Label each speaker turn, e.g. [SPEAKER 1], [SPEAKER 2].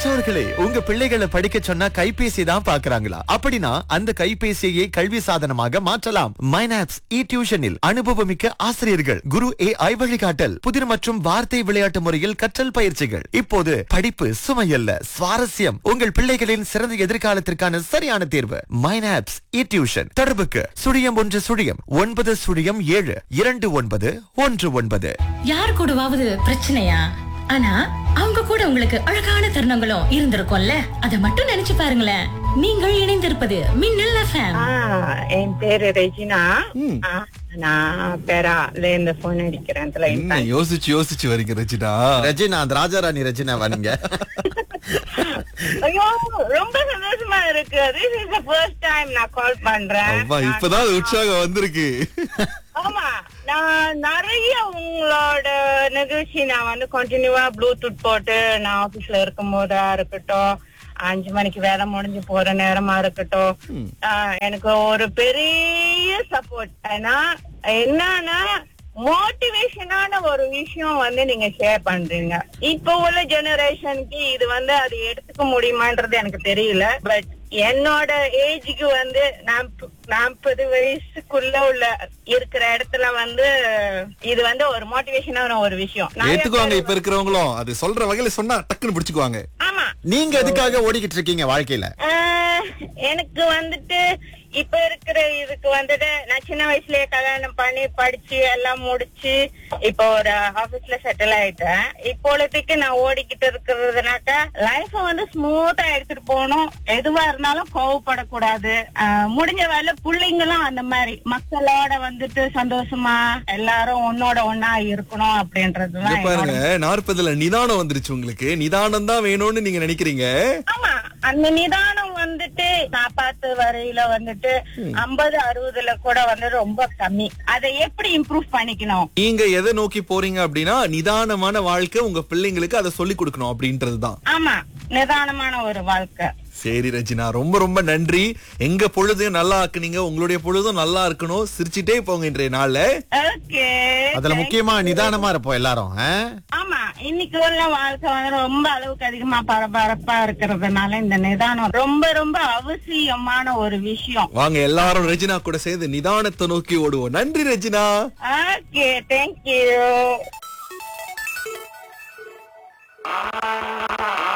[SPEAKER 1] பெற்றோர்களே உங்க பிள்ளைகளை படிக்க சொன்னா கைபேசி தான் பாக்குறாங்களா அப்படின்னா அந்த கைபேசியை கல்வி சாதனமாக மாற்றலாம் மைனாப்ஸ் இ டியூஷனில் அனுபவமிக்க ஆசிரியர்கள் குரு ஏ ஐ வழிகாட்டல் புதிர் மற்றும் வார்த்தை விளையாட்டு முறையில் கற்றல் பயிற்சிகள் இப்போது படிப்பு சுமையல்ல சுவாரஸ்யம் உங்கள் பிள்ளைகளின் சிறந்த எதிர்காலத்திற்கான சரியான தேர்வு மைனாப்ஸ் இ டியூஷன் தொடர்புக்கு சுழியம் ஒன்று சுழியம் ஒன்பது சுழியம் ஏழு இரண்டு ஒன்பது ஒன்று ஒன்பது
[SPEAKER 2] யார் கூடவாவது பிரச்சனையா ஆனா அவங்க கூட உங்களுக்கு அழகான தருணங்களும் இருந்திருக்கும்ல அத மட்டும் நினைச்சு பாருங்களேன் நீங்கள் இணைந்திருப்பது மின்னல் எஃப்எம்
[SPEAKER 3] ஆ, என் பேரு ரெஜினா ஆ, நான் பெரால இருந்து போன் அடிக்கிறேன் இதுல
[SPEAKER 4] என்ன யோசிச்சு யோசிச்சு வரீங்க ரச்சிதா
[SPEAKER 1] ரஜினா அந்த ராஜாராணி ரஜினா வரீங்க
[SPEAKER 3] ஐயோ ரொம்ப சந்தோஷமா இருக்கு this is the first time நான் கால் பண்றேன்
[SPEAKER 4] அப்பா இப்பதான் அது உற்சாகம் வந்திருக்கு
[SPEAKER 3] ஆமா நான் நிறைய உங்களோட நிகழ்ச்சி நான் வந்து கண்டினியூவா ப்ளூடூத் போட்டு நான் ஆபீஸ்ல இருக்கும் போதா இருக்கட்டும் அஞ்சு மணிக்கு வேலை முடிஞ்சு போற நேரமா இருக்கட்டும் ஆஹ் எனக்கு ஒரு பெரிய சப்போர்ட் ஏன்னா என்னன்னா மோட்டிவேஷனான ஒரு விஷயம் வந்து நீங்க ஷேர் பண்றீங்க இப்ப உள்ள ஜெனரேஷனுக்கு இது வந்து அது எடுத்துக்க முடியுமான்றது எனக்கு தெரியல பட் என்னோட ஏஜுக்கு வந்து நாற்ப- நாற்பது வயசுக்குள்ள உள்ள இருக்கிற இடத்துல வந்து இது வந்து ஒரு மோட்டிவேஷனான ஒரு விஷயம் நிறைய
[SPEAKER 4] ஏத்துக்குவாங்க
[SPEAKER 3] பேர்
[SPEAKER 4] இப்ப இருக்கிறவங்களும் அது சொல்ற வகையில சொன்னா டக்குன்னு பிடிச்சுக்குவாங்க
[SPEAKER 3] ஆமா
[SPEAKER 1] நீங்க எதுக்காக ஓடிக்கிட்டு இருக்கீங்க வாழ்க்கையில
[SPEAKER 3] ஆஹ், எனக்கு வந்துட்டு இப்ப இருக்கிற இதுக்கு வந்துட்டு நான் சின்ன வயசுலயே கல்யாணம் பண்ணி படிச்சு எல்லாம் முடிச்சு இப்போ ஒரு ஆபீஸ்ல செட்டில் ஆயிட்டேன் இப்பொழுதுக்கு நான் ஓடிக்கிட்டு இருக்கிறதுனாக்கா லைஃப வந்து ஸ்மூத்தா எடுத்துட்டு போகணும் எதுவா இருந்தாலும் கோவப்படக்கூடாது ஆஹ், முடிஞ்ச வேலை பிள்ளைங்களும் அந்த மாதிரி மக்களோட வந்துட்டு சந்தோஷமா எல்லாரும் ஒன்னோட ஒன்னா இருக்கணும்
[SPEAKER 4] இங்க
[SPEAKER 3] அப்படின்றதுதான் என்னோட
[SPEAKER 4] பாருங்க நாற்பதுல நிதானம் வந்துருச்சு உங்களுக்கு நிதானம் தான் வேணும்னு நீங்க நினைக்கிறீங்க
[SPEAKER 3] ஆமா அந்த நிதானம் வந்துட்டு நான் பார்த்த வரையில வந்துட்டு ஐம்பது அறுபதுல கூட வந்து ரொம்ப கம்மி அதை எப்படி இம்ப்ரூவ் பண்ணிக்கணும்
[SPEAKER 4] நீங்க எதை நோக்கி போறீங்க அப்படின்னா நிதானமான வாழ்க்கை உங்க பிள்ளைங்களுக்கு அதை சொல்லி கொடுக்கணும் அப்படின்றதுதான்
[SPEAKER 3] ஆமா நிதானமான ஒரு வாழ்க்கை
[SPEAKER 4] சரி ரஜினா ரொம்ப ரொம்ப நன்றி எங்க பொழுதையும் நல்லா ஆக்குனீங்க உங்களுடைய பொழுதும் நல்லா இருக்கணும் சிரிச்சிட்டே போங்க இன்றைய நாள்ல
[SPEAKER 3] ஓகே
[SPEAKER 1] அதுல முக்கியமா நிதானமா இருப்போம் எல்லாரும் ஆ?
[SPEAKER 3] ஆமா இன்னைக்கு உள்ள வாழ்க்கை வந்து ரொம்ப அளவுக்கு அதிகமா பரபரப்பா இருக்கிறதுனால இந்த நிதானம் ரொம்ப ரொம்ப அவசியமான ஒரு விஷயம்
[SPEAKER 4] வாங்க எல்லாரும் ரெஜினா கூட சேர்ந்து நிதானத்தை நோக்கி ஓடுவோம் நன்றி ரெஜினா
[SPEAKER 3] ஓகே தேங்க்யூ